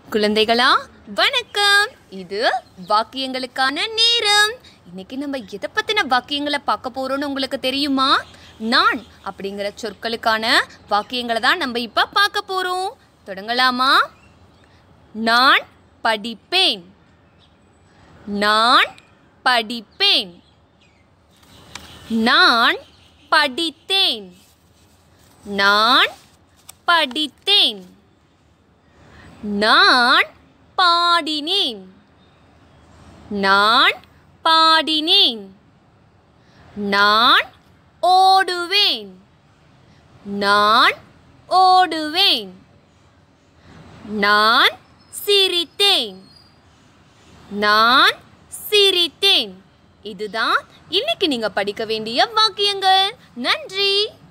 குழந்தைகளா வணக்கம் இது வாக்கியங்களுக்கான நேரம் இன்னைக்கு நம்ம எதை பத்தின வாக்கியங்களை பார்க்க போறோம்னு உங்களுக்கு தெரியுமா நான் அப்படிங்கிற சொற்களுக்கான வாக்கியங்களை தான் நம்ம இப்ப பார்க்க போறோம் தொடங்கலாமா நான் படிப்பேன் நான் படிப்பேன் நான் படித்தேன் நான் படித்தேன் நான் பாடினேன் நான் பாடினேன் நான் ஓடுவேன் நான் ஓடுவேன் நான் சிரித்தேன் நான் சிரித்தேன் இதுதான் இன்னைக்கு நீங்க படிக்க வேண்டிய வாக்கியங்கள் நன்றி